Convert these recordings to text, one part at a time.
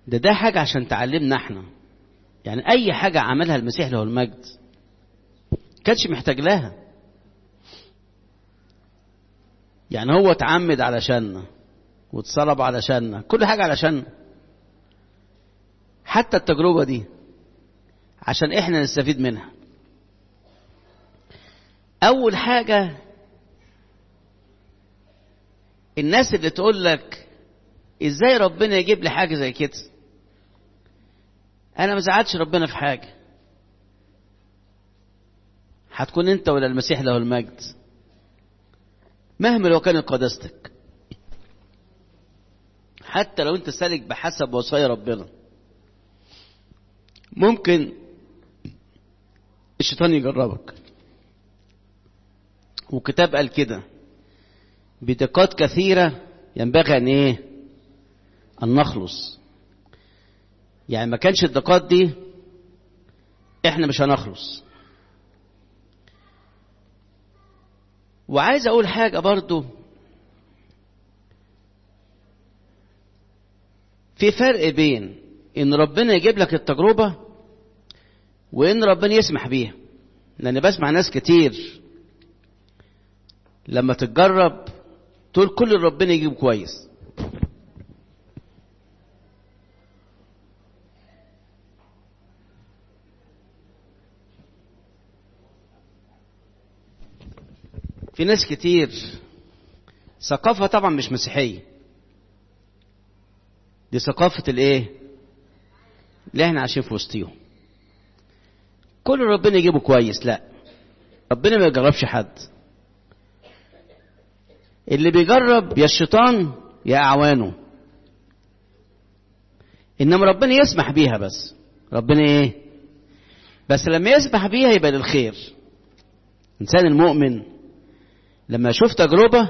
ده ده حاجة عشان تعلمنا احنا يعني أي حاجة عملها المسيح له المجد كانش محتاج لها يعني هو اتعمد علشاننا واتصلب علشاننا كل حاجة علشاننا حتى التجربة دي عشان احنا نستفيد منها أول حاجة الناس اللي تقول لك ازاي ربنا يجيب لي حاجة زي كده انا ما زعلتش ربنا في حاجة هتكون انت ولا المسيح له المجد مهما لو كانت قداستك حتى لو انت سالك بحسب وصايا ربنا ممكن الشيطان يجربك وكتاب قال كده بدقات كثيرة ينبغي ان ايه ان نخلص يعني ما كانش الدقات دي احنا مش هنخلص وعايز اقول حاجة برضو في فرق بين ان ربنا يجيب لك التجربة وان ربنا يسمح بيها لان بسمع ناس كتير لما تتجرب تقول كل اللي ربنا يجيب كويس في ناس كتير ثقافة طبعا مش مسيحية دي ثقافة الايه اللي احنا عايشين في وسطيهم كل ربنا يجيبه كويس لا ربنا ما يجربش حد اللي بيجرب يا الشيطان يا اعوانه انما ربنا يسمح بيها بس ربنا ايه بس لما يسمح بيها يبقى للخير الانسان المؤمن لما يشوف تجربة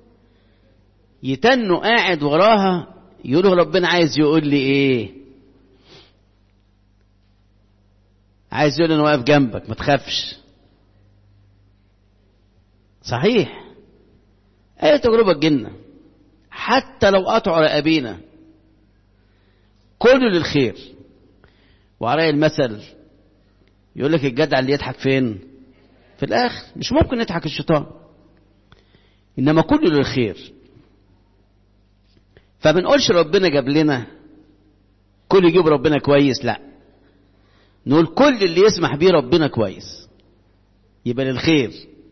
يتنوا قاعد وراها يقولوا ربنا عايز يقول لي ايه عايز يقول انا واقف جنبك ما تخافش صحيح اي تجربة تجينا حتى لو قطعوا رقابينا كله للخير وعلى المثل يقول لك الجدع اللي يضحك فين في الاخر مش ممكن يضحك الشيطان انما كله للخير فبنقولش ربنا جاب لنا كل يجيب ربنا كويس لا نقول كل اللي يسمح بيه ربنا كويس يبقى للخير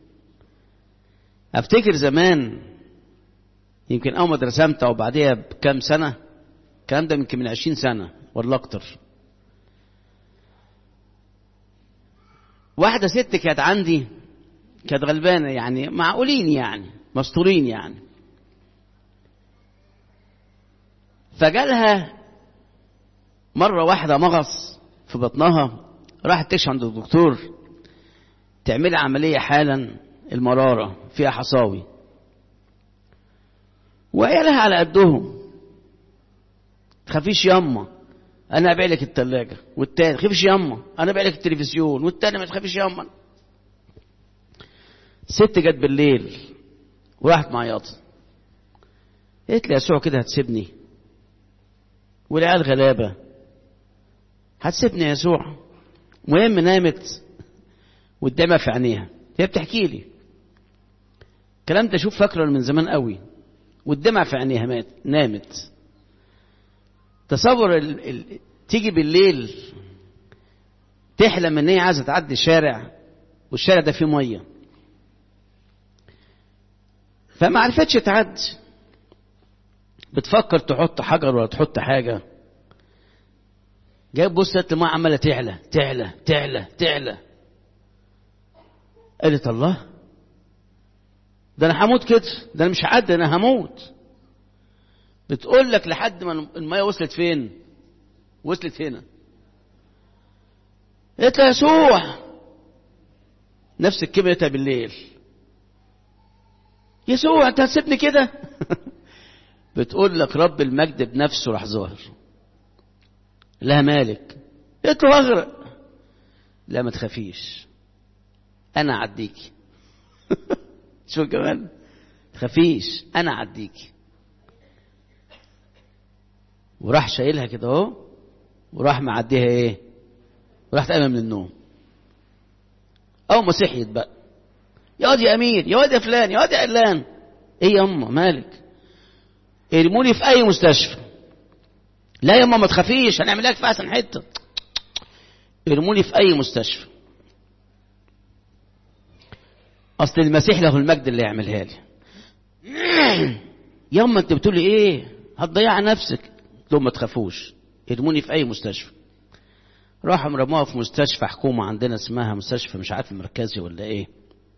افتكر زمان يمكن اول ما اترسمت او بعديها بكام سنه الكلام ده يمكن من عشرين سنه ولا اكتر واحده ست كانت عندي كانت غلبانه يعني معقولين يعني مستورين يعني فجالها مرة واحدة مغص في بطنها راحت تكشف عند الدكتور تعمل عملية حالا المرارة فيها حصاوي وعيالها على قدهم تخافيش ياما انا ابيع لك الثلاجة والتاني تخافيش ياما انا ابيع لك التلفزيون والتاني ما تخافيش ياما ست جت بالليل وراحت معيطة قالت لي يسوع كده هتسيبني والعيال غلابة هتسيبني يا يسوع المهم نامت والدمع في عينيها هي بتحكي لي الكلام ده شوف فاكره من زمان قوي والدمع في عينيها مات نامت تصور ال... ال... تيجي بالليل تحلم ان هي عايزه تعدي الشارع والشارع ده فيه ميه فما عرفتش تعدي بتفكر تحط حجر ولا تحط حاجه جاي بص الماء عماله تعلى تعلى تعلى تعلى قالت الله ده انا هموت كده ده انا مش هعدي انا هموت بتقول لك لحد ما الميه وصلت فين وصلت هنا قالت له يسوع نفس الكلمه بالليل يسوع انت هتسيبني كده بتقول لك رب المجد بنفسه راح ظاهر لها مالك قلت له اغرق لا ما تخافيش انا اعديكي شو كمان تخافيش انا اعديكي وراح شايلها كده اهو وراح معديها ايه وراح قايمه من النوم اول ما صحيت بقى يا واد يا امير يا واد يا فلان يا واد يا علان ايه يا اما مالك ارموني في اي مستشفى لا يا اما ما تخافيش هنعمل لك في احسن حته ارموني في اي مستشفى اصل المسيح له المجد اللي يعملها لي ياما انت بتقولي ايه هتضيع نفسك قلت لهم ما تخافوش ارموني في اي مستشفى راحوا رموها في مستشفى حكومة عندنا اسمها مستشفى مش عارف المركزي ولا ايه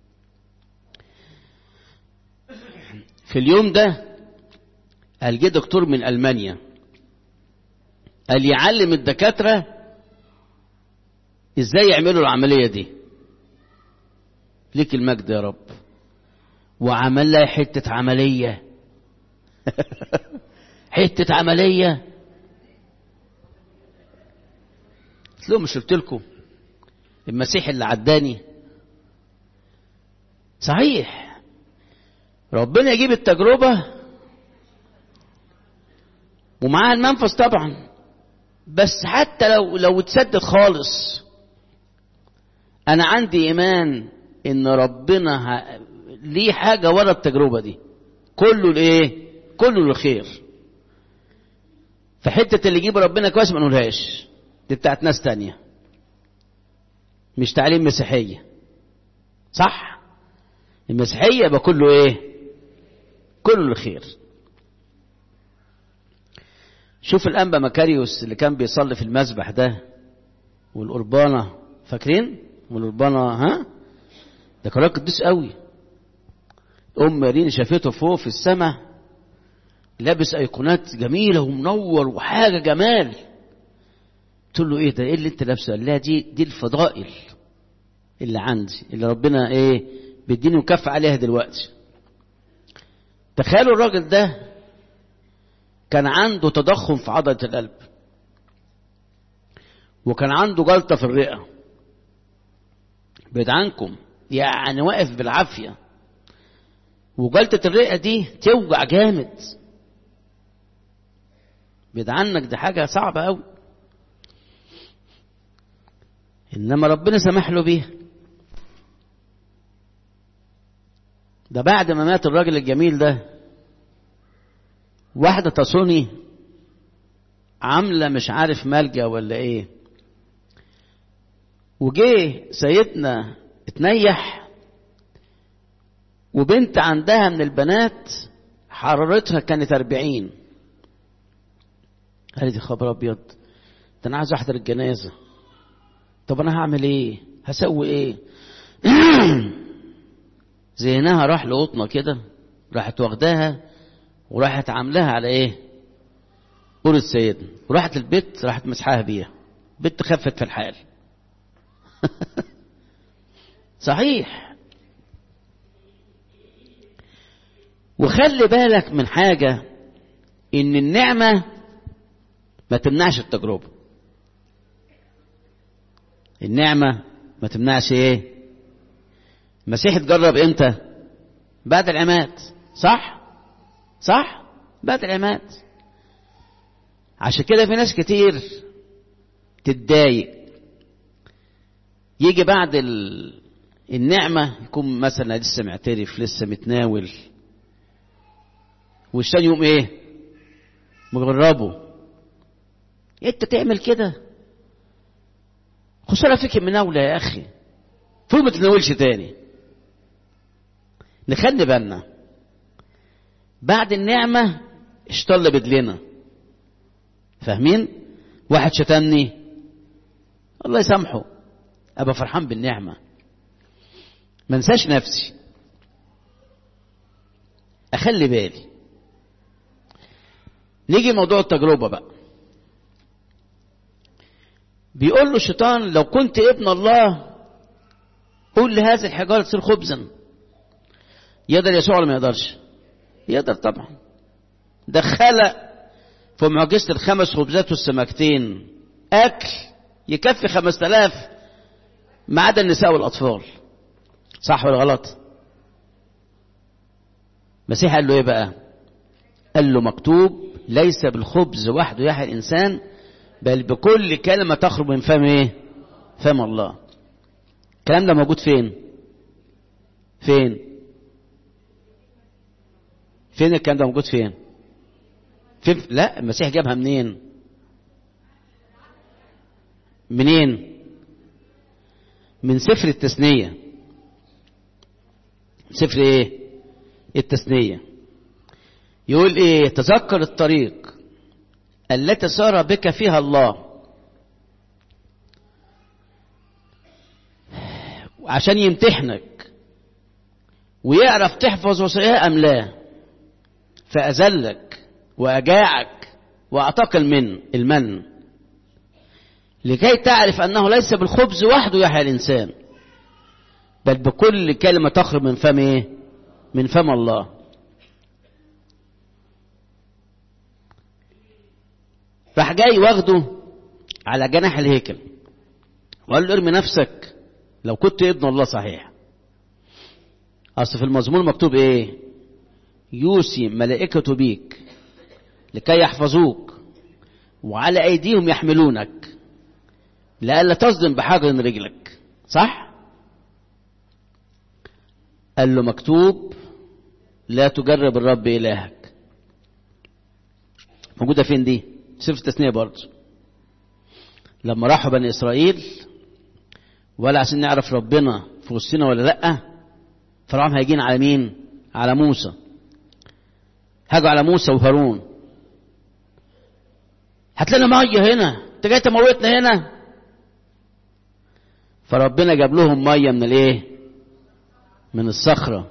في اليوم ده قال جه دكتور من ألمانيا قال يعلم الدكاترة ازاي يعملوا العملية دي ليك المجد يا رب وعمل لها حتة عملية حتة عملية قلت لهم مش قلت لكم المسيح اللي عداني صحيح ربنا يجيب التجربة ومعاها المنفذ طبعا بس حتى لو لو اتسدد خالص انا عندي ايمان ان ربنا ه... ليه حاجة ورا التجربة دي كله الايه كله الخير فحتة اللي يجيب ربنا كويس ما نقولهاش دي بتاعت ناس تانية مش تعليم مسيحية صح المسيحية يبقى كله ايه كله الخير شوف الأنبا مكاريوس اللي كان بيصلي في المسبح ده والقربانة فاكرين والقربانة ها ده كان راجل قديس قوي أم مارين شافته فوق في السماء لابس أيقونات جميلة ومنور وحاجة جمال قلت له ايه ده ايه اللي انت لابسه قال لها دي دي الفضائل اللي عندي اللي ربنا ايه بيديني مكافأة عليها دلوقتي تخيلوا الراجل ده كان عنده تضخم في عضلة القلب وكان عنده جلطة في الرئة بعيد عنكم يعني واقف بالعافية وجلطة الرئة دي توجع جامد بعيد عنك دي حاجة صعبة أوي إنما ربنا سمح له بيها ده بعد ما مات الراجل الجميل ده واحدة تصوني عاملة مش عارف ملجأ ولا ايه وجه سيدنا اتنيح وبنت عندها من البنات حرارتها كانت أربعين قالت يا خبر أبيض ده أنا عايز أحضر الجنازة طب أنا هعمل إيه؟ هسوي إيه؟ ذهنها راح لقطنة كده راحت واخداها وراحت عاملاها على ايه قرة سيدنا وراحت البيت راحت مسحاها بيها بنت خفت في الحال صحيح وخلي بالك من حاجة ان النعمة ما تمنعش التجربة النعمة ما تمنعش ايه المسيح اتجرب امتى بعد العماد صح صح بعد العماد عشان كده في ناس كتير تتضايق يجي بعد ال... النعمة يكون مثلا لسه معترف لسه متناول والشان يقوم ايه مجربه انت تعمل كده خسارة فيك المناولة يا اخي فوق ما تتناولش تاني نخلي بالنا بعد النعمة اشتل بدلنا فاهمين واحد شتمني الله يسامحه ابقى فرحان بالنعمة ما انساش نفسي اخلي بالي نيجي موضوع التجربة بقى بيقول له الشيطان لو كنت ابن الله قول لهذه الحجارة تصير خبزا يقدر يسوع ولا ما يقدرش يقدر طبعا ده خلق في معجزة الخمس خبزات والسمكتين أكل يكفي خمس تلاف ما عدا النساء والأطفال صح ولا غلط المسيح قال له ايه بقى قال له مكتوب ليس بالخبز وحده يحيى الإنسان بل بكل كلمة تخرج من فم إيه فم الله الكلام ده موجود فين فين فين الكلام ده موجود فين فين لا المسيح جابها منين منين من سفر التثنية سفر ايه التثنية يقول ايه تذكر الطريق التي سار بك فيها الله عشان يمتحنك ويعرف تحفظ وصاياه ام لا فأذلك وأجاعك وأعطاك المن المن لكي تعرف أنه ليس بالخبز وحده يحيى الإنسان بل بكل كلمة تخرج من فم إيه؟ من فم الله راح جاي واخده على جناح الهيكل وقال له ارمي نفسك لو كنت ابن الله صحيح اصل في المزمور مكتوب ايه يوصي ملائكته بيك لكي يحفظوك وعلى ايديهم يحملونك لئلا تصدم بحجر رجلك صح قال له مكتوب لا تجرب الرب الهك موجوده فين دي سفر التثنيه برضه لما راحوا بني اسرائيل ولا عشان نعرف ربنا في وسطنا ولا لا فرعون هيجين على مين على موسى هاجوا على موسى وهارون هات لنا ميه هنا انت جاي تموتنا هنا فربنا جاب لهم ميه من الايه من الصخره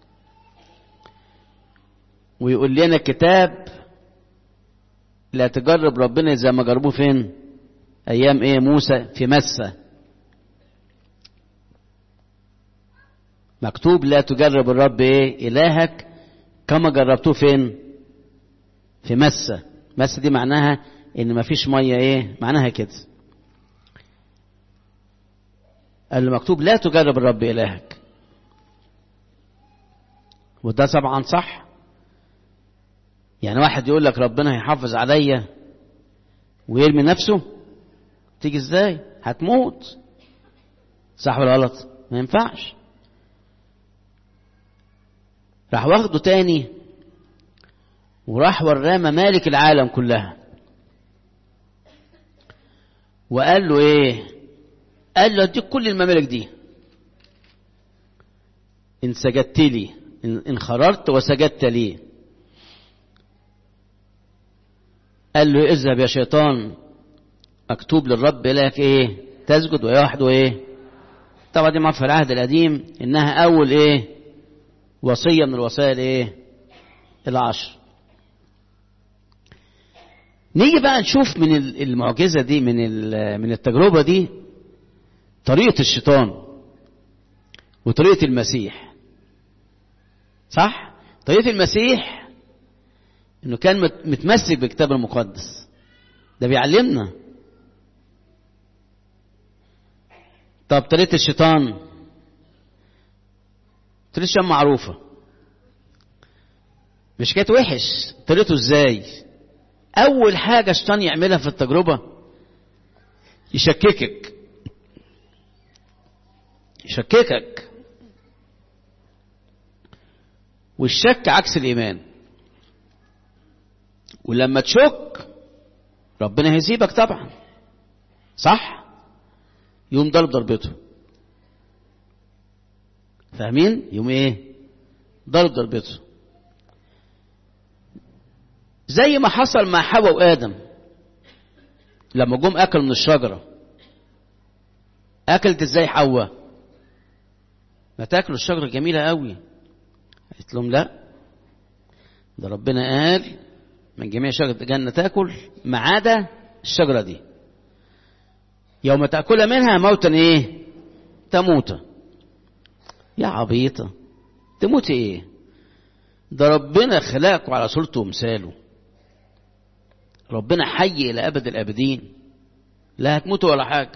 ويقول لنا الكتاب لا تجرب ربنا زي ما جربوه فين ايام ايه موسى في مسه مكتوب لا تجرب الرب ايه الهك كما جربتوه فين في مسه مسه دي معناها ان مفيش ميه ايه معناها كده قال له مكتوب لا تجرب الرب الهك وده طبعا صح يعني واحد يقول لك ربنا هيحافظ عليا ويرمي نفسه تيجي ازاي هتموت صح ولا غلط ما ينفعش راح واخده تاني وراح وراه ممالك العالم كلها وقال له ايه قال له اديك كل الممالك دي ان سجدت لي ان خررت وسجدت لي قال له اذهب يا شيطان مكتوب للرب لك ايه تسجد ويوحده ايه طبعا دي ما في العهد القديم انها اول ايه وصية من الوصايا الايه العشر نيجي بقى نشوف من المعجزة دي من من التجربة دي طريقة الشيطان وطريقة المسيح صح طريقة المسيح انه كان متمسك بالكتاب المقدس ده بيعلمنا طب طريقة الشيطان طريقة الشيطان معروفة مش كانت وحش طريقته ازاي اول حاجة الشيطان يعملها في التجربة يشككك يشككك والشك عكس الايمان ولما تشك ربنا هيسيبك طبعا صح يوم ضرب ضربته فاهمين يوم ايه ضرب ضربته زي ما حصل مع حواء وادم لما جم اكلوا من الشجره اكلت ازاي حواء ما تاكلوا الشجره جميله قوي قالت لهم لا ده ربنا قال من جميع شجرة الجنة تاكل ما عدا الشجرة دي يوم تأكل منها موتا ايه تموت يا عبيطة تموت ايه ده ربنا خلقكم على صورته ومثاله ربنا حي إلى أبد الآبدين لا هتموتوا ولا حاجة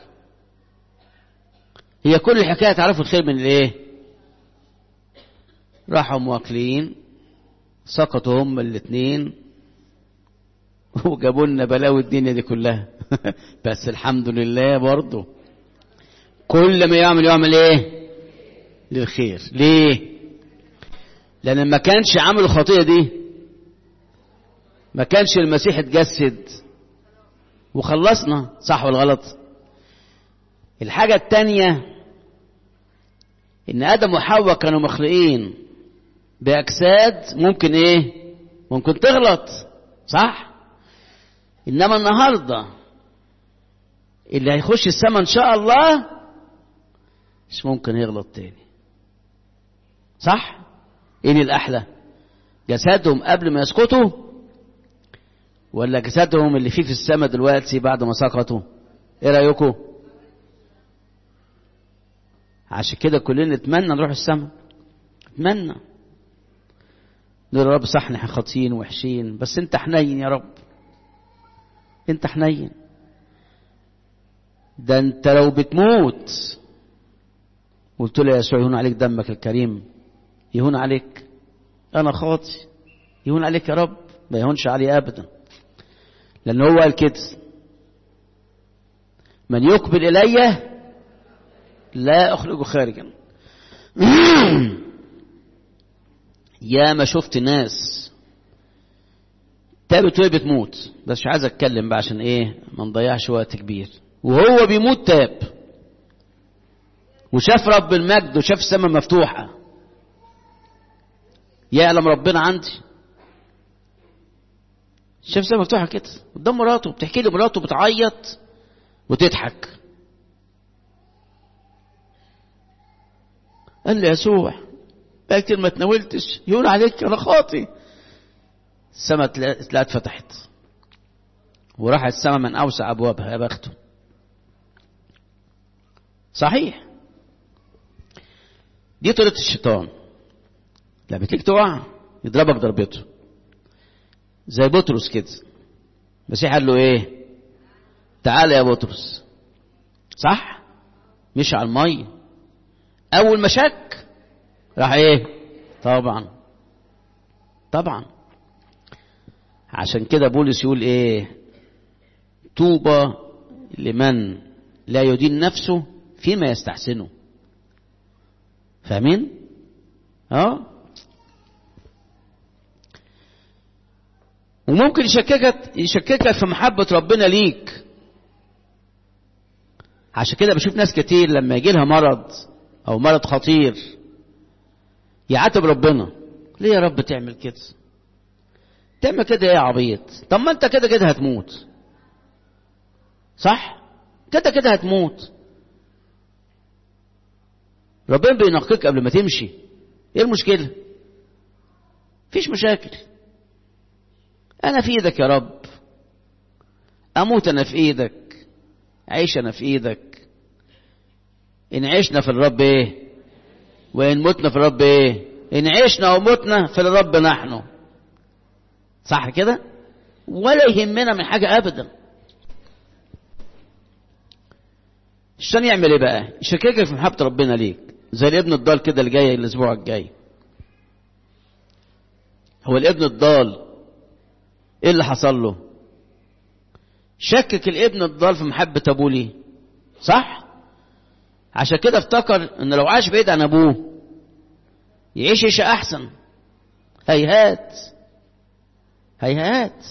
هي كل الحكاية تعرفوا الخير من الايه راحوا مواكلين سقطوا هم الاثنين وجابوا لنا بلاوي الدنيا دي كلها بس الحمد لله برضه كل ما يعمل يعمل ايه للخير ليه لان ما كانش عامل الخطيه دي ما كانش المسيح اتجسد وخلصنا صح ولا غلط الحاجة التانية ان ادم وحواء كانوا مخلوقين باجساد ممكن ايه ممكن تغلط صح انما النهارده اللي هيخش السماء ان شاء الله مش ممكن يغلط تاني صح ايه الاحلى جسدهم قبل ما يسقطوا ولا جسدهم اللي فيه في السماء دلوقتي بعد ما سقطوا ايه رايكم عشان كده كلنا نتمنى نروح السماء نتمنى نقول يا رب صح احنا خاطئين وحشين بس انت حنين يا رب انت حنين ده انت لو بتموت قلت له يا يسوع يهون عليك دمك الكريم يهون عليك انا خاطي يهون عليك يا رب ما يهونش علي ابدا لان هو قال كده من يقبل الي لا اخرجه خارجا يا ما شفت ناس تابت وهي بتموت بس مش عايز اتكلم بقى عشان ايه ما نضيعش وقت كبير وهو بيموت تاب وشاف رب المجد وشاف السماء مفتوحه يعلم ربنا عندي شاف السماء مفتوحه كده قدام مراته بتحكي لي مراته بتعيط وتضحك قال لي يسوع بقى كتير ما تناولتش يقول عليك انا خاطي السماء تلاقت فتحت وراحت السماء من اوسع ابوابها يا بخته صحيح دي طريقه الشيطان لما تيجي تقع يضربك ضربته زي بطرس كده المسيح قال له ايه تعال يا بطرس صح مش على الميه اول ما شك راح ايه طبعا طبعا عشان كده بولس يقول ايه طوبى لمن لا يدين نفسه فيما يستحسنه فاهمين اه وممكن يشككك يشككك في محبة ربنا ليك عشان كده بشوف ناس كتير لما يجي لها مرض او مرض خطير يعاتب ربنا ليه يا رب تعمل كده تعمل كده ايه يا عبيط طب ما انت كده كده هتموت صح كده كده هتموت ربنا بينقيك قبل ما تمشي ايه المشكلة فيش مشاكل انا في ايدك يا رب اموت انا في ايدك عيش انا في ايدك ان عشنا في الرب ايه وان متنا في الرب ايه ان عشنا ومتنا في الرب نحن صح كده ولا يهمنا من حاجة ابدا الشيطان يعمل ايه بقى يشككك في محبة ربنا ليك زي الابن الضال كده اللي جاي الاسبوع الجاي هو الابن الضال ايه اللي حصل له شكك الابن الضال في محبة ابوه ليه صح عشان كده افتكر ان لو عاش بعيد عن ابوه يعيش عيشة احسن هيهات هيهات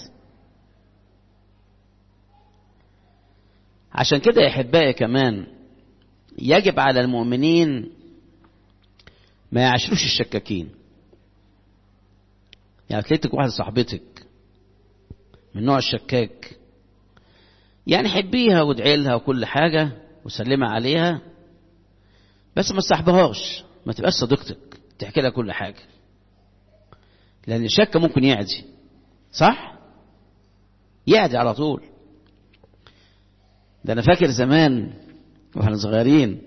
عشان كده يا احبائي كمان يجب على المؤمنين ما يعاشروش الشكاكين يعني تلاقيتك واحدة صاحبتك من نوع الشكاك يعني حبيها وادعي لها وكل حاجة وسلمها عليها بس ما تصاحبهاش ما تبقاش صديقتك تحكي لها كل حاجة لأن الشك ممكن يعدي صح؟ يعدي على طول ده أنا فاكر زمان واحنا صغيرين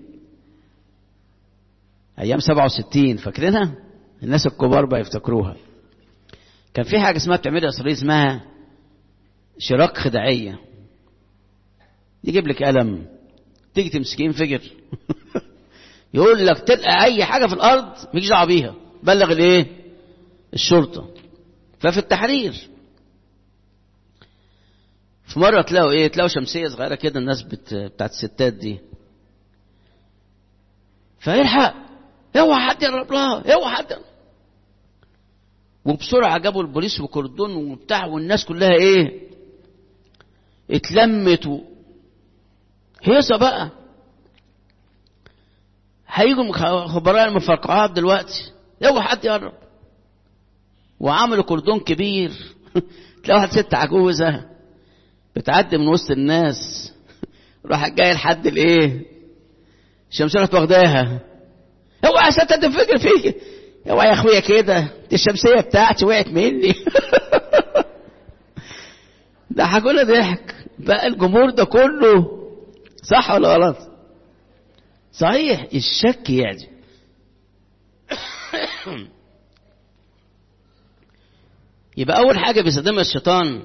أيام 67 فاكرينها؟ الناس الكبار بقى يفتكروها كان في حاجة اسمها بتعملها إسرائيل اسمها شراك خداعية يجيب لك قلم تيجي تمسكيه انفجر يقول لك تلقى اي حاجه في الارض مالكش دعوه بيها بلغ الايه الشرطه ففي التحرير في مرة تلاقوا ايه تلاقوا شمسية صغيرة كده الناس بت... بتاعت الستات دي فيلحق اوعى حد يقرب لها اوعى حد وبسرعة جابوا البوليس وكردون وبتاع والناس كلها ايه اتلمت و... هيصة بقى هيجوا خبراء المفرقعات دلوقتي اوعى حد يقرب وعملوا كردون كبير تلاقي واحد ست عجوزة بتعدي من وسط الناس راح جاي لحد الايه الشمسية راحت واخداها اوعى يا ست تنفجر فيك اوعى يا اخويا كده دي الشمسية بتاعتي وقعت مني ضحكوا لنا ضحك بقى الجمهور ده كله صح ولا غلط صحيح الشك يعني يبقى أول حاجة بيستخدمها الشيطان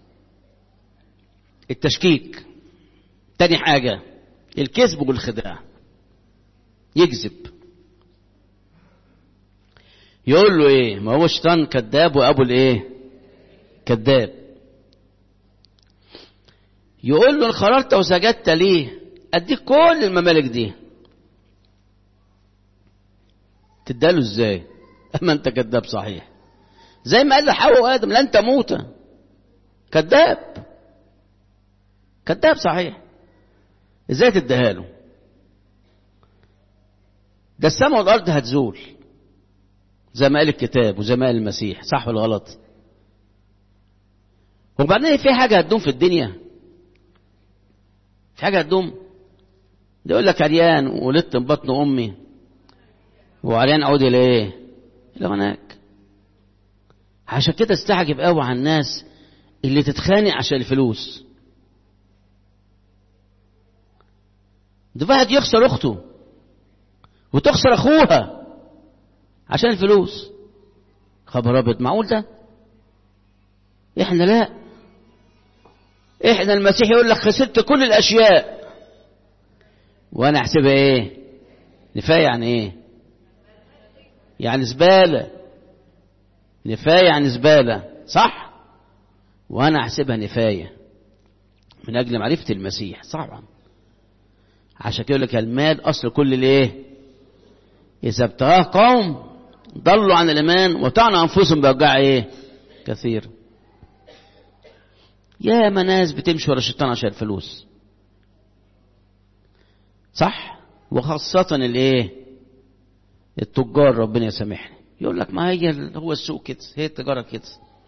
التشكيك تاني حاجة الكذب والخداع يكذب يقول له ايه ما هو الشيطان كذاب وابو الايه كذاب يقول له انخرجت وسجدت ليه اديك كل الممالك دي تداله ازاي اما انت كذاب صحيح زي ما قال لحواء وادم لن تموت كذاب كذاب صحيح ازاي تديها له ده السماء والارض هتزول زي ما قال الكتاب وزي ما قال المسيح صح ولا غلط وبعدين في حاجه هتدوم في الدنيا في حاجه هتدوم ده يقول لك عريان ولدت من بطن امي وعريان عودي لايه الى هناك عشان كده استعجب قوي على الناس اللي تتخانق عشان الفلوس ده واحد يخسر اخته وتخسر اخوها عشان الفلوس خبر ابيض معقول ده احنا لا احنا المسيح يقول لك خسرت كل الاشياء وانا احسبها ايه نفاية يعني ايه يعني زبالة نفاية يعني زبالة صح وانا احسبها نفاية من اجل معرفة المسيح طبعا عشان كده يقول لك المال اصل كل الايه اذا ابتغاه قوم ضلوا عن الايمان وطعنوا انفسهم باوجاع ايه كثير يا ما ناس بتمشي ورا الشيطان عشان الفلوس صح وخاصة الايه التجار ربنا يسامحني يقول لك ما هي هو السوق كده هي التجارة كده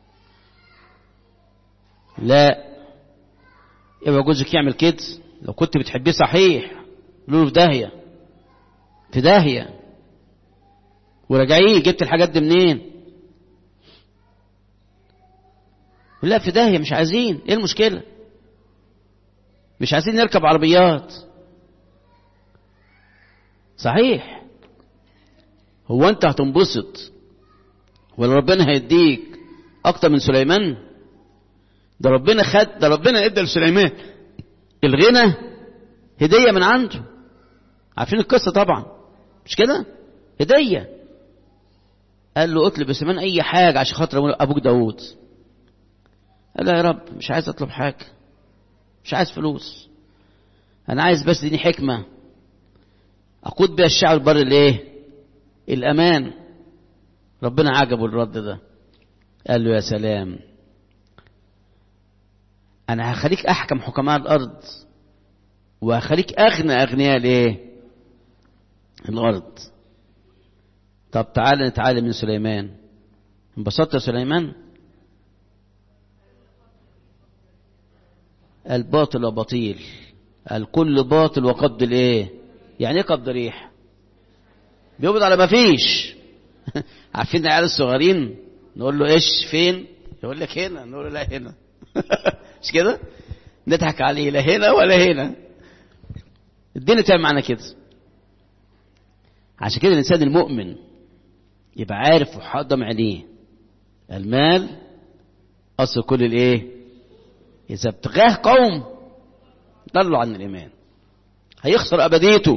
لا يبقى جوزك يعمل كده لو كنت بتحبيه صحيح له في داهية في داهية وراجعيه جبت الحاجات دي منين لا في داهية مش عايزين ايه المشكلة مش عايزين نركب عربيات صحيح هو انت هتنبسط ولا ربنا هيديك اكتر من سليمان ده ربنا خد ده ربنا ادى لسليمان الغنى هديه من عنده عارفين القصه طبعا مش كده هديه قال له اطلب لسليمان اي حاجه عشان خاطر ابوك داوود قال له يا رب مش عايز اطلب حاجه مش عايز فلوس انا عايز بس ديني حكمه اقود بيها الشعب البر الايه الامان ربنا عجبه الرد ده قال له يا سلام انا هخليك احكم حكماء الارض وهخليك اغنى اغنياء الايه الارض طب تعالى نتعلم من سليمان انبسطت يا سليمان الباطل وبطيل الكل باطل وقبض الايه يعني ايه قبض ريح بيقبض على ما فيش عارفين العيال الصغيرين نقول له ايش فين يقول لك هنا نقول له لا هنا مش كده نضحك عليه لا هنا ولا هنا الدنيا تعمل معانا كده عشان كده الانسان المؤمن يبقى عارف وحضم عينيه المال اصل كل الايه اذا ابتغاه قوم ضلوا عن الايمان هيخسر ابديته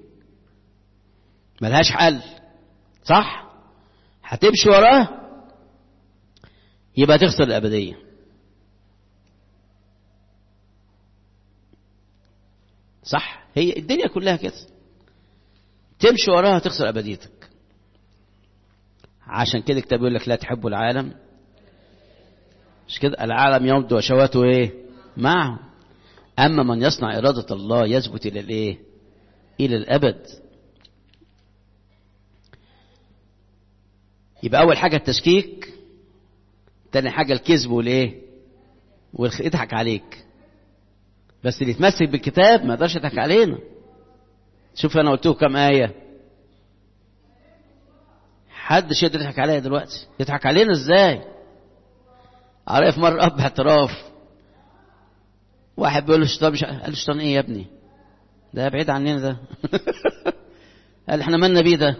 ملهاش حل صح هتمشي وراه يبقى تخسر الابديه صح هي الدنيا كلها كده تمشي وراها تخسر ابديتك عشان كده الكتاب يقول لك لا تحبوا العالم مش كده العالم يمضي وشواته ايه معه اما من يصنع اراده الله يثبت الى الايه الى الابد يبقى اول حاجه التشكيك تاني حاجه الكذب والايه ويضحك عليك بس اللي يتمسك بالكتاب ما يقدرش يضحك علينا شوف انا قلت له كم ايه حدش يقدر يضحك عليا دلوقتي يضحك علينا ازاي عارف مره اب اعتراف واحد بيقول له الشيطان مش قال له الشيطان ايه يا ابني ده بعيد عننا ده قال احنا مالنا بيه ده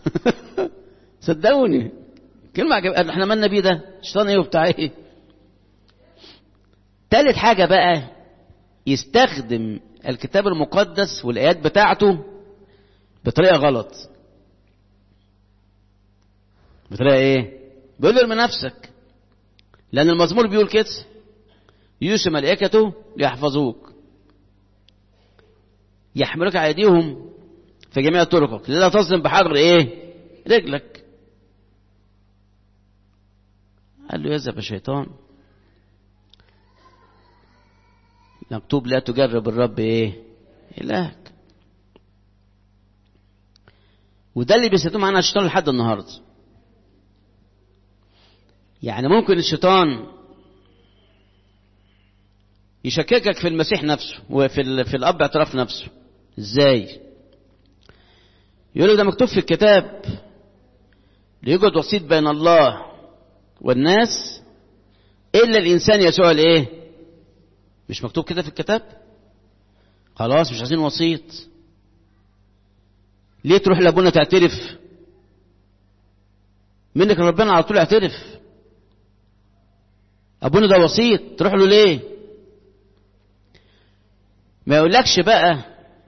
صدقوني كلمة عجب قال احنا مالنا بيه ده الشيطان ايه وبتاع ايه تالت حاجة بقى يستخدم الكتاب المقدس والآيات بتاعته بطريقة غلط بطريقة ايه بيقول ارمي نفسك لأن المزمور بيقول كده يوسف ملائكته ليحفظوك يحملك على ايديهم في جميع طرقك لا تصدم بحجر ايه رجلك قال له يذهب الشيطان مكتوب لا تجرب الرب ايه الهك وده اللي بيستخدمه معانا الشيطان لحد النهارده يعني ممكن الشيطان يشككك في المسيح نفسه وفي ال... في الاب اعتراف نفسه ازاي يقول لك ده مكتوب في الكتاب ليوجد وسيط بين الله والناس الا الانسان يسوع الايه مش مكتوب كده في الكتاب خلاص مش عايزين وسيط ليه تروح لابونا تعترف منك ربنا على طول اعترف ابونا ده وسيط تروح له ليه ما يقولكش بقى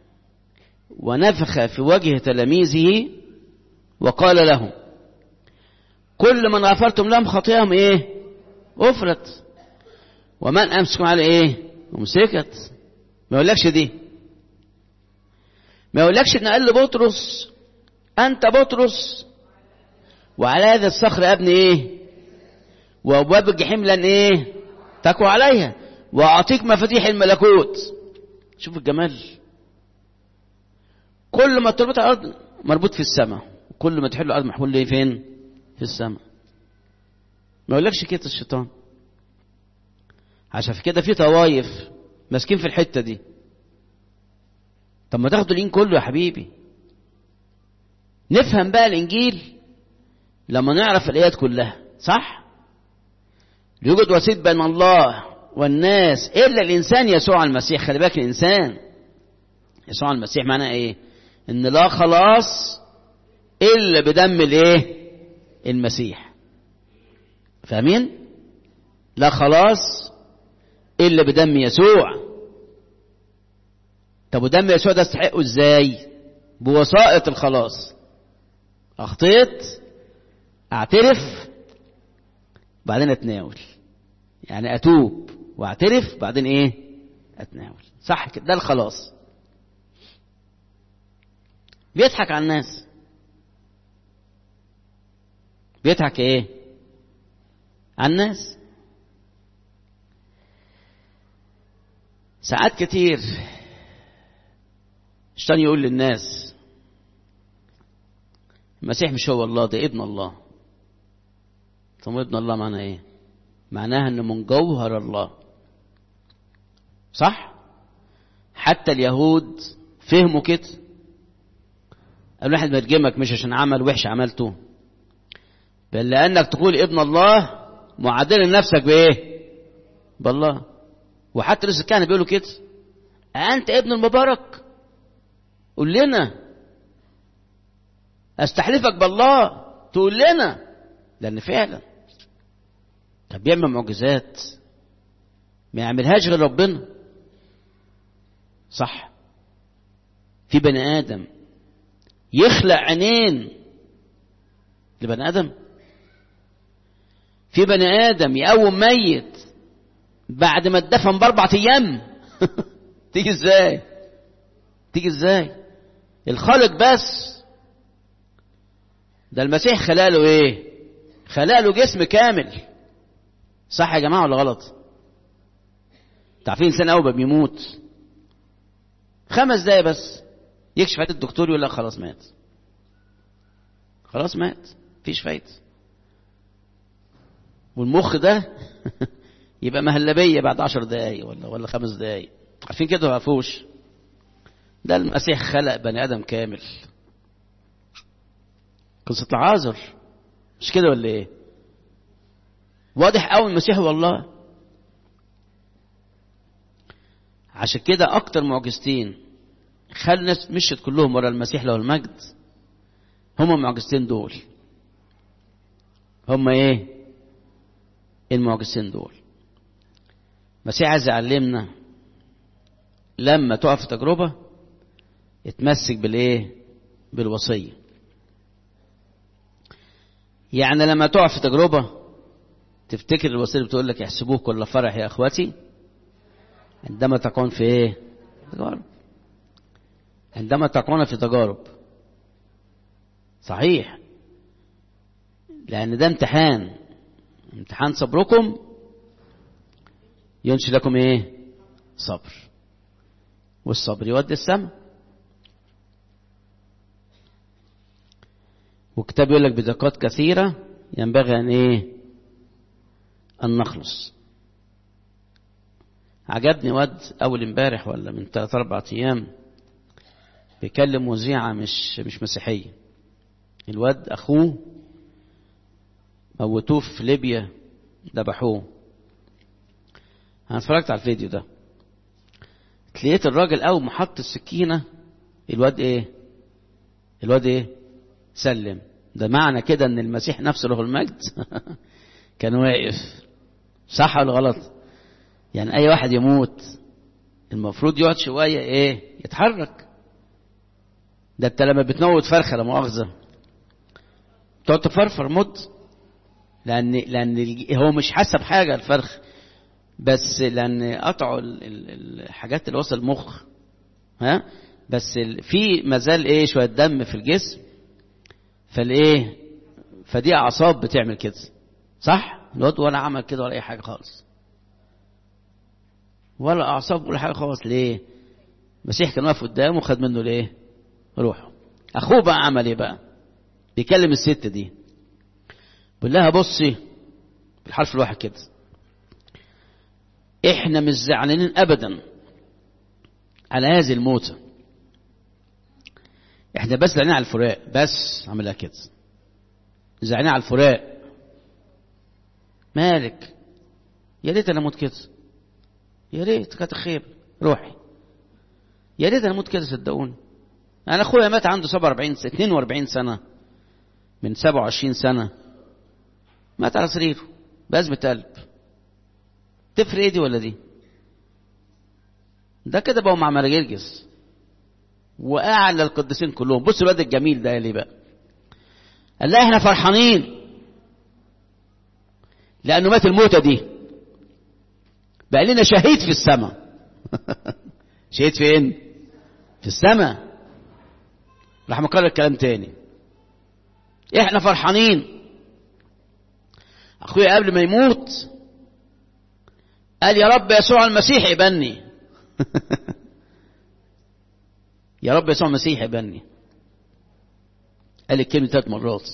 ونفخ في وجه تلاميذه وقال لهم كل من غفرتم لهم خطيئهم ايه غفرت ومن امسكم على ايه ومسكت ما يقولكش دي ما يقولكش ان قال لبطرس انت بطرس وعلى هذا الصخر ابني ايه وابواب الجحيم لن ايه تقوى عليها واعطيك مفاتيح الملكوت شوف الجمال كل ما تربط على الارض مربوط في السماء كل ما تحل الارض محمول ليه فين في السماء ما يقولكش كده الشيطان عشان في كده في طوايف ماسكين في الحته دي طب ما تاخدوا الانجيل كله يا حبيبي نفهم بقى الانجيل لما نعرف الايات كلها صح يوجد وسيط بين الله والناس الا الانسان يسوع المسيح خلي بالك الانسان يسوع المسيح معناه ايه ان لا خلاص الا بدم الايه المسيح فاهمين لا خلاص الا بدم يسوع طب ودم يسوع ده استحقه ازاي بوسائط الخلاص اخطيت اعترف بعدين اتناول يعني اتوب واعترف بعدين ايه اتناول صح كده ده الخلاص بيضحك على الناس بيضحك ايه على الناس ساعات كتير الشيطان يقول للناس المسيح مش هو الله ده ابن الله طب ابن الله معناه ايه معناها انه من جوهر الله صح حتى اليهود فهموا كده قال واحد مرجمك مش عشان عمل وحش عملته بل لانك تقول ابن الله معادل لنفسك بايه بالله وحتى لسه كان بيقولوا كده انت ابن المبارك قول لنا استحلفك بالله تقول لنا لان فعلا طب بيعمل معجزات ما يعملهاش غير ربنا صح في بني ادم يخلق عينين لبني ادم في بني ادم يقوم ميت بعد ما اتدفن باربع ايام تيجي ازاي تيجي ازاي الخالق بس ده المسيح خلاله ايه خلاله جسم كامل صح يا جماعه ولا غلط تعرفين انسان اول ما بيموت خمس دقايق بس يكشف عليه الدكتور يقول لك خلاص مات خلاص مات مفيش فايده والمخ ده يبقى مهلبيه بعد عشر دقايق ولا ولا خمس دقايق عارفين كده ما فيهوش ده المسيح خلق بني ادم كامل قصه العازر مش كده ولا ايه واضح قوي المسيح والله عشان كده اكتر معجزتين خلى الناس مشت كلهم ورا المسيح له المجد هما المعجزتين دول هما ايه المعجزتين دول المسيح عايز يعلمنا لما تقف في تجربه اتمسك بالايه بالوصيه يعني لما تقع في تجربه تفتكر الوصيه بتقول لك احسبوه كل فرح يا اخوتي عندما تكون في ايه تجارب عندما تكون في تجارب صحيح لان ده امتحان امتحان صبركم ينشي لكم ايه صبر والصبر يودي السماء وكتاب يقول لك بدقات كثيرة ينبغي أن إيه أن نخلص عجبني واد أول امبارح ولا من ثلاث أربع أيام بيكلم مذيعة مش مش مسيحية الواد أخوه موتوه في ليبيا ذبحوه أنا اتفرجت على الفيديو ده لقيت الراجل أول ما حط السكينة الواد إيه الواد إيه سلم ده معنى كده ان المسيح نفسه له المجد كان واقف صح ولا غلط يعني اي واحد يموت المفروض يقعد شويه ايه يتحرك ده انت لما بتموت فرخه لا مؤاخذه تقعد تفرفر مت لان لان هو مش حسب حاجه الفرخ بس لان قطعوا الحاجات اللي وصل المخ ها بس في مازال ايه شويه دم في الجسم فالايه فدي اعصاب بتعمل كده صح الواد ولا عمل كده ولا اي حاجه خالص ولا اعصاب ولا حاجه خالص ليه المسيح كان واقف قدامه وخد منه ليه روحه اخوه بقى عمل ايه بقى بيكلم الست دي بيقول لها بصي بالحرف الواحد كده احنا مش زعلانين ابدا على هذه الموتة احنا بس زعلانين على الفراق بس عملها كده زعلانين على الفراق مالك يا ريت انا اموت كده يا ريت كانت خير روحي يا ريت انا اموت كده صدقوني انا اخويا مات عنده 47 سنه 42 سنه من 27 سنه مات على سريره بأزمة قلب تفرق ايه دي ولا دي ده كده بقوا مع مرجرجس واعلى القديسين كلهم بصوا الواد الجميل ده ليه بقى قال لا احنا فرحانين لانه مات الموتة دي بقى لنا شهيد في السماء شهيد فين في السماء راح مكرر الكلام تاني احنا فرحانين اخويا قبل ما يموت قال يا رب يسوع المسيح يبني يا رب يسوع المسيح يبني قال الكلمة ثلاث مرات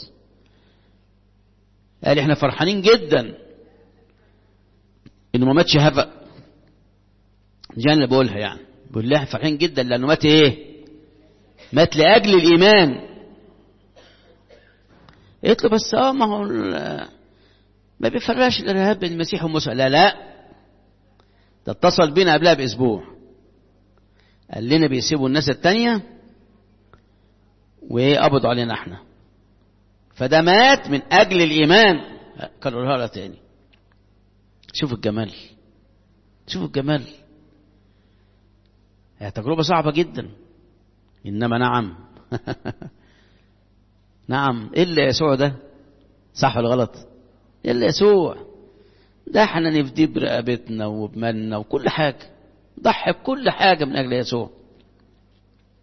قال احنا فرحانين جدا انه ما ماتش هفق دي انا بقولها يعني بقول لها فرحانين جدا لانه مات ايه مات لاجل الايمان قلت له بس اه ما هو ما بيفرقش الارهاب بين المسيح وموسى لا لا ده اتصل بينا قبلها باسبوع قال لنا بيسيبوا الناس التانية وقبضوا علينا احنا فده مات من اجل الايمان كررها لها تاني شوفوا الجمال شوفوا الجمال هي تجربة صعبة جدا انما نعم نعم الا يسوع ده صح ولا غلط الا يسوع ده احنا نفديه برقبتنا وبمالنا وكل حاجة ضحي بكل حاجة من أجل يسوع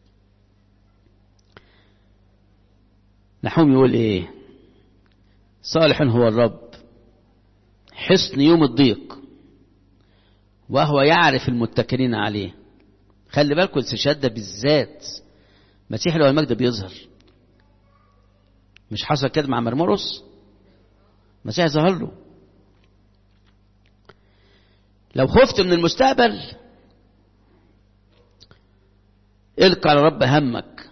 نحوم يقول ايه صالح هو الرب حصن يوم الضيق وهو يعرف المتكلين عليه خلي بالكم الاستشهاد ده بالذات مسيح لو المجد بيظهر مش حصل كده مع مرمرس مسيح ظهر له لو خفت من المستقبل القى على رب همك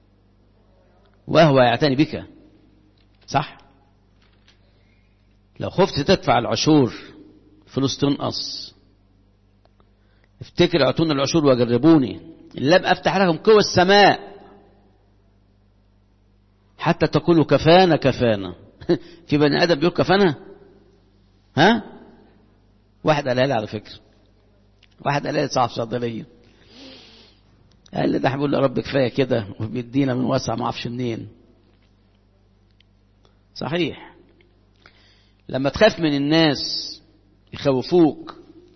وهو يعتني بك صح لو خفت تدفع العشور فلوس تنقص افتكر اعطوني العشور وجربوني لم افتح لكم قوى السماء حتى تقولوا كفانا كفانا في بني ادم بيقول كفانا ها واحد قالها لي على فكره واحد قال لي صاحب صيدليه قال لي ده بيقول يا رب كفايه كده وبيدينا من واسع ما اعرفش منين صحيح لما تخاف من الناس يخوفوك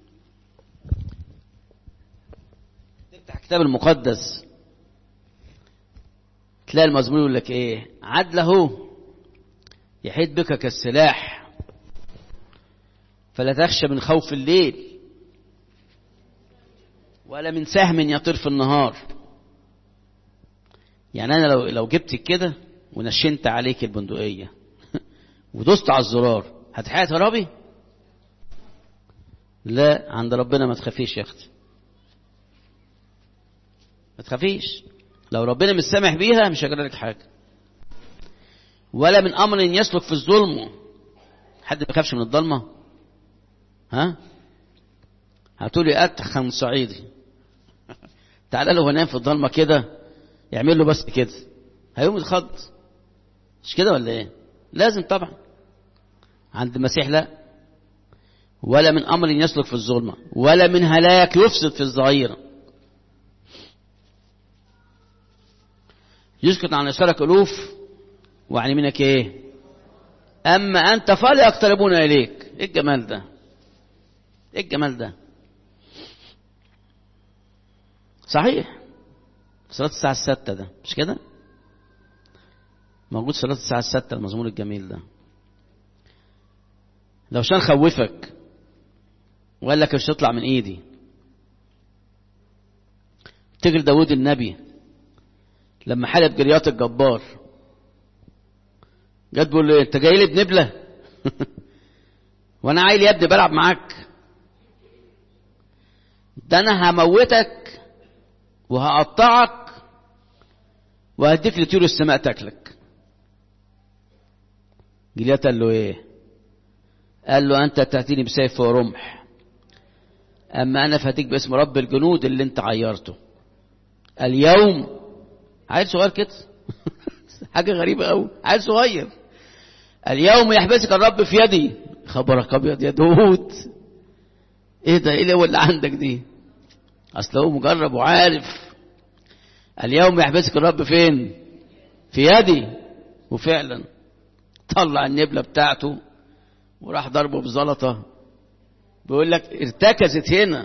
تفتح الكتاب المقدس تلاقي المزمور يقول لك ايه عدله يحيط بك كالسلاح فلا تخشى من خوف الليل ولا من سهم يطير في النهار يعني انا لو لو جبت كده ونشنت عليك البندقيه ودوست على الزرار هتحيا تهربي لا عند ربنا ما تخافيش يا اختي ما تخافيش لو ربنا مش سامح بيها مش هيجرى لك حاجه ولا من امر يسلك في الظلم حد ما يخافش من الضلمه ها هتقولي اتخن صعيدي تعالى له نام في الضلمه كده يعمل له بس كده هيقوم يتخض مش كده ولا ايه لازم طبعا عند المسيح لا ولا من امر يسلك في الظلمه ولا من هلاك يفسد في الظهيره يسكت عن يسارك الوف وعن يمينك ايه اما انت فلا يقتربون اليك ايه الجمال ده ايه الجمال ده صحيح صلاة الساعة الستة ده مش كده موجود صلاة الساعة الستة المزمور الجميل ده لو شان خوفك وقال لك مش تطلع من ايدي تجري داود النبي لما حلب جريات الجبار جت بيقول له انت جاي لي بنبله وانا عيل يا ابني بلعب معاك ده انا هموتك وهقطعك وهديك لطيور السماء تاكلك جليات قال له ايه قال له انت تاتيني بسيف ورمح اما انا فاتيك باسم رب الجنود اللي انت عيرته اليوم عيل صغير كده حاجه غريبه قوي عيل صغير اليوم يحبسك الرب في يدي خبرك ابيض يا داود ايه ده ايه اللي عندك دي اصل هو مجرب وعارف اليوم يحبسك الرب فين في يدي وفعلا طلع النبلة بتاعته وراح ضربه بزلطة بيقول لك ارتكزت هنا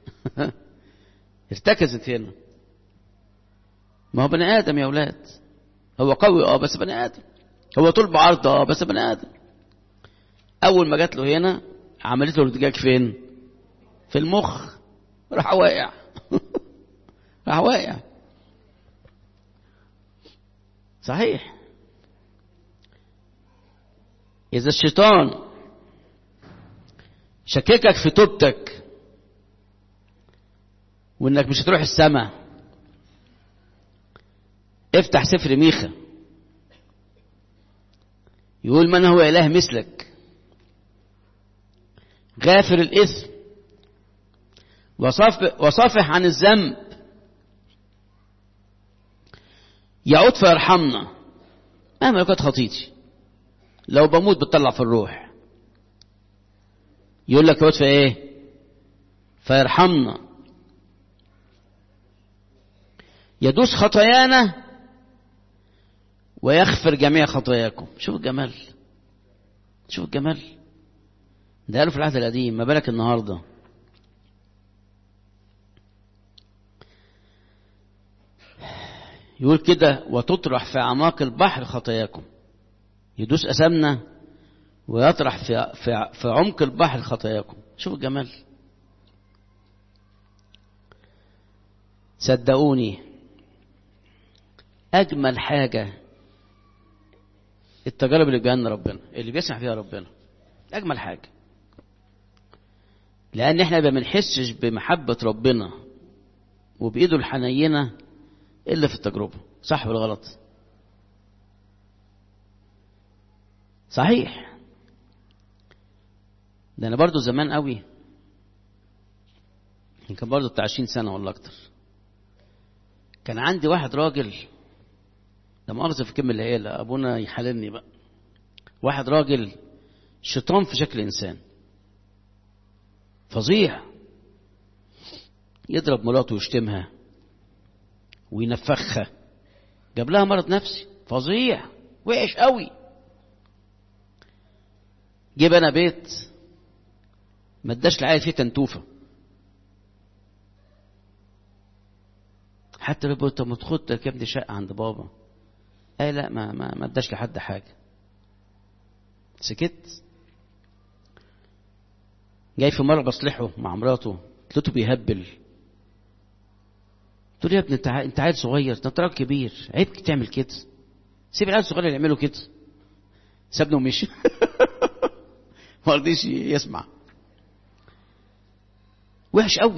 ارتكزت هنا ما هو بني آدم يا أولاد هو قوي اه بس بني آدم هو طول بعرض اه بس بني آدم أول ما جات له هنا عملت له ارتجاج فين؟ في المخ راح واقع راح واقع صحيح إذا الشيطان شككك في توبتك وإنك مش هتروح السماء افتح سفر ميخا يقول من هو إله مثلك غافر الإثم وصافح عن الذنب يعود فيرحمنا مهما كانت خطيتي لو بموت بتطلع في الروح يقول لك يعود في ايه فيرحمنا يدوس خطايانا ويغفر جميع خطاياكم شوف الجمال شوف الجمال ده قالوا في العهد القديم ما بالك النهارده يقول كده وتطرح في اعماق البحر خطاياكم يدوس اسامنا ويطرح في في في عمق البحر خطاياكم شوف الجمال صدقوني اجمل حاجه التجارب اللي بيجينا ربنا اللي بيسمح فيها ربنا اجمل حاجه لان احنا ما بنحسش بمحبه ربنا وبايده الحنينه الا في التجربه صح ولا غلط صحيح ده انا برضو زمان قوي يمكن برضو بتاع 20 سنه ولا اكتر كان عندي واحد راجل ده مؤاخذة في الكلمة اللي هي أبونا يحللني بقى واحد راجل شيطان في شكل إنسان فظيع يضرب مراته ويشتمها وينفخها جاب لها مرض نفسي فظيع وحش قوي جيب انا بيت ما اداش العيال فيه تنتوفه حتى لو قلت ما تاخد يا ابني شقه عند بابا اي لا ما ما ما اداش لحد حاجه سكت جاي في مره بصلحه مع مراته لقيته بيهبل قلت له يا ابني انت انت عيل صغير انت راجل كبير عيب تعمل كده سيب العيال الصغير اللي يعملوا كده سابني ومشي ما رضيش يسمع وحش قوي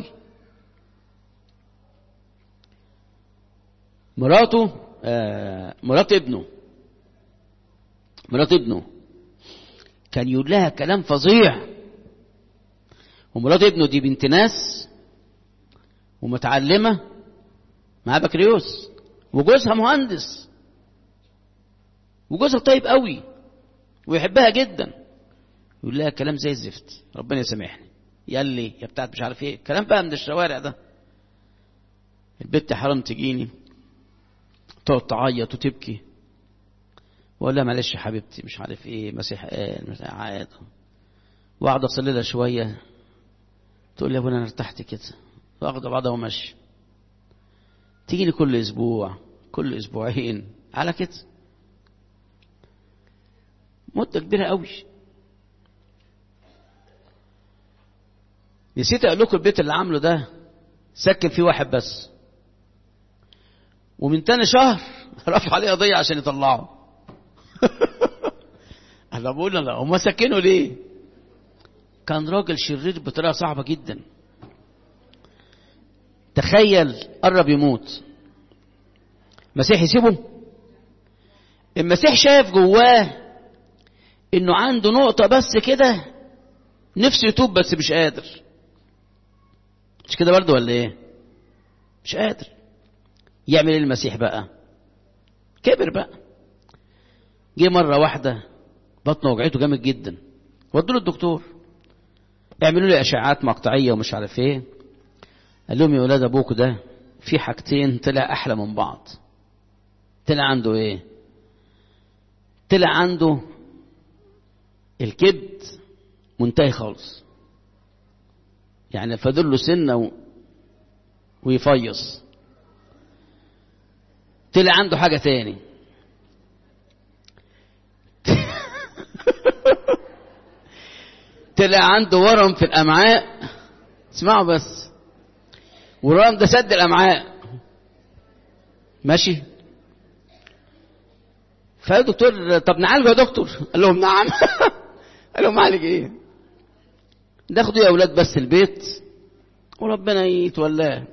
مراته آه مرات ابنه مرات ابنه كان يقول لها كلام فظيع ومرات ابنه دي بنت ناس ومتعلمة مع بكالوريوس وجوزها مهندس وجوزها طيب قوي ويحبها جدا يقول لها كلام زي الزفت ربنا يسامحني يقال لي يا بتاعت مش عارف ايه كلام بقى من الشوارع ده البت حرام تجيني تقعد تعيط وتبكي واقول لها معلش يا حبيبتي مش عارف ايه مسيح قال مسيح عاد واقعد اصلي لها شويه تقول لي يا ابونا انا ارتحت كده واخد بعضها ومشي تيجي لي كل اسبوع كل اسبوعين على كده مده كبيره قوي نسيت اقول لكم البيت اللي عامله ده سكن فيه واحد بس ومن تاني شهر رفع عليه قضيه عشان يطلعه انا بقول لا هم سكنوا ليه كان راجل شرير بطريقه صعبه جدا تخيل قرب يموت المسيح يسيبه المسيح شايف جواه انه عنده نقطة بس كده نفسه يتوب بس مش قادر مش كده برضه ولا ايه مش قادر يعمل ايه المسيح بقى كبر بقى جه مرة واحدة بطنه وجعته جامد جدا ودوا له الدكتور اعملوا لي اشعاعات مقطعيه ومش عارف ايه قال لهم يا ولاد ابوك ده في حاجتين طلع احلى من بعض طلع عنده ايه طلع عنده الكبد منتهي خالص يعني فاضل له سنه و... ويفيص طلع عنده حاجه تاني طلع عنده ورم في الامعاء اسمعوا بس والورم ده سد الامعاء ماشي فالدكتور طب نعالجه يا دكتور قال لهم نعم قال لهم معالج ايه ناخدوا يا اولاد بس البيت وربنا يتولاه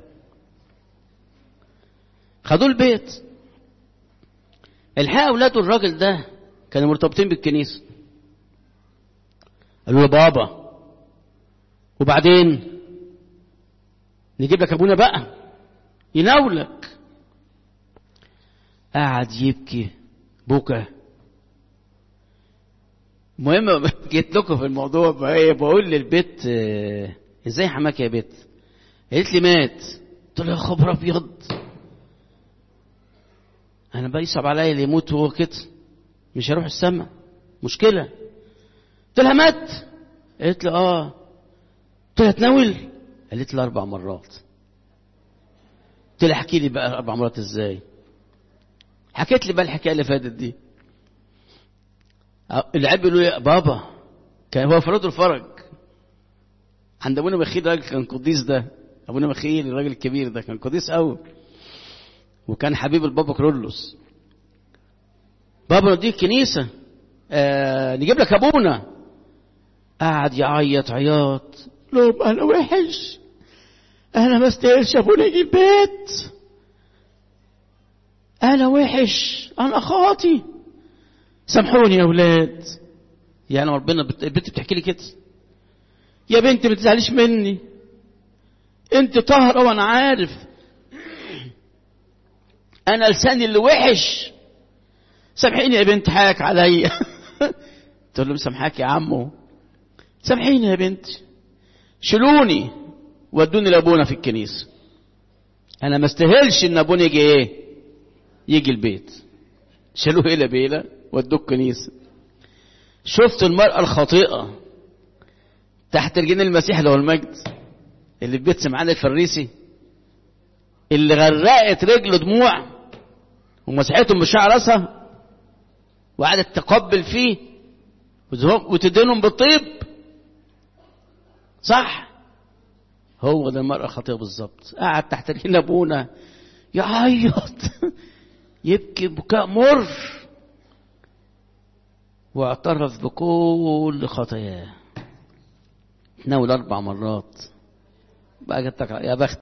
خدوه البيت الحقيقه اولاده الراجل ده كانوا مرتبطين بالكنيسه قالوا له بابا وبعدين نجيب لك ابونا بقى يناولك قعد يبكي بكى المهم جيت لكم في الموضوع بقول للبيت ازاي حماك يا بيت قالت لي مات قلت له يا خبر ابيض انا بيصعب عليا اللي يموت وهو كده مش هيروح السما مشكله قلت لها مات قالت لي اه قلت لها تناول قالت لي اربع مرات قلت لها احكي لي بقى اربع مرات ازاي حكيت لي بقى الحكايه اللي فاتت دي العيال بيقولوا يا بابا كان هو فرد الفرج عند ابونا مخيل راجل كان قديس ده ابونا مخيل الراجل الكبير ده كان قديس قوي وكان حبيب البابا كرولوس بابا نوديك كنيسه آه نجيب لك ابونا قعد يعيط عياط لهم انا وحش انا ما استاهلش ابونا يجي البيت انا وحش انا خاطي سامحوني يا اولاد يعني ربنا بت... البنت بتحكي لي كده يا بنتي ما تزعليش مني انت طاهره وانا عارف انا لساني اللي وحش سامحيني يا بنت حاك عليا تقول له مسامحاك يا عمو سامحيني يا بنتي شيلوني ودوني لابونا في الكنيسه انا ما استاهلش ان ابونا يجي ايه يجي البيت شالوه الى بيله ودوه الكنيسه شفت المراه الخاطئه تحت رجلين المسيح له المجد اللي في بيت سمعان الفريسي اللي غرقت رجله دموع ومسحتهم بشعر راسها وقعدت تقبل فيه وتدينهم بالطيب صح هو ده المرأة خطيئة بالظبط قعد تحت رجلين أبونا يعيط يبكي بكاء مر واعترف بكل خطاياه تناول أربع مرات بقى جت يا بخت